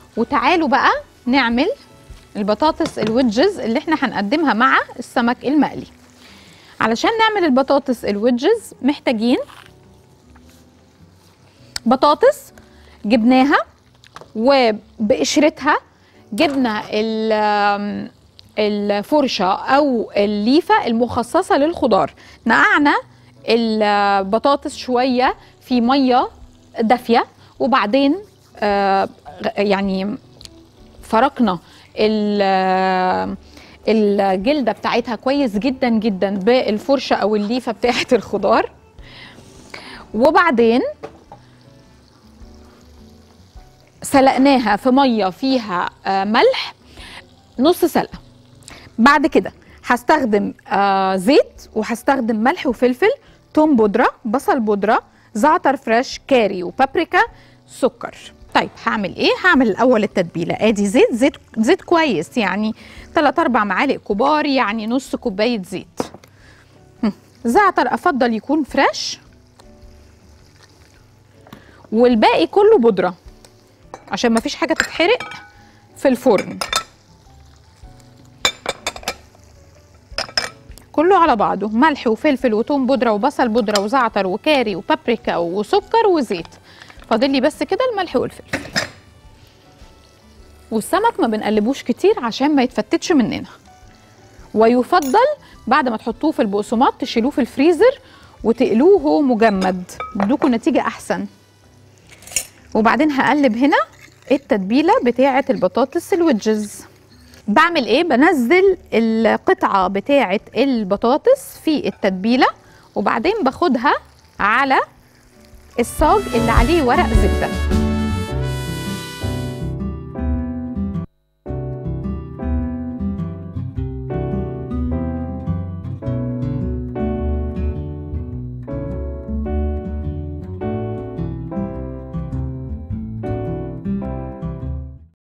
وتعالوا بقى نعمل البطاطس الويدجز اللي احنا هنقدمها مع السمك المقلي علشان نعمل البطاطس الويدجز محتاجين بطاطس جبناها وبقشرتها جبنا ال- الفرشة أو الليفة المخصصة للخضار نقعنا البطاطس شوية في مية دافية وبعدين آه، يعني فركنا ال- الجلدة بتاعتها كويس جدا جدا بالفرشة أو الليفة بتاعة الخضار وبعدين سلقناها في ميه فيها آه، ملح نص سلقه بعد كده هستخدم آه، زيت وهستخدم ملح وفلفل توم بودره بصل بودره زعتر فريش كاري وبابريكا سكر طيب هعمل ايه هعمل الاول التتبيله ادي زيت زيت زيت كويس يعني 3 4 معالق كبار يعني نص كوبايه زيت هم. زعتر افضل يكون فريش والباقي كله بودره عشان ما فيش حاجه تتحرق في الفرن كله على بعضه ملح وفلفل وتوم بودره وبصل بودره وزعتر وكاري وبابريكا وسكر وزيت فاضل لي بس كده الملح والفلفل والسمك ما بنقلبوش كتير عشان ما يتفتتش مننا ويفضل بعد ما تحطوه في البقسماط تشيلوه في الفريزر وتقلوه وهو مجمد يدوكوا نتيجه احسن وبعدين هقلب هنا التتبيله بتاعه البطاطس الويدجز بعمل ايه بنزل القطعه بتاعه البطاطس في التتبيله وبعدين باخدها على الصاج اللي عليه ورق زبده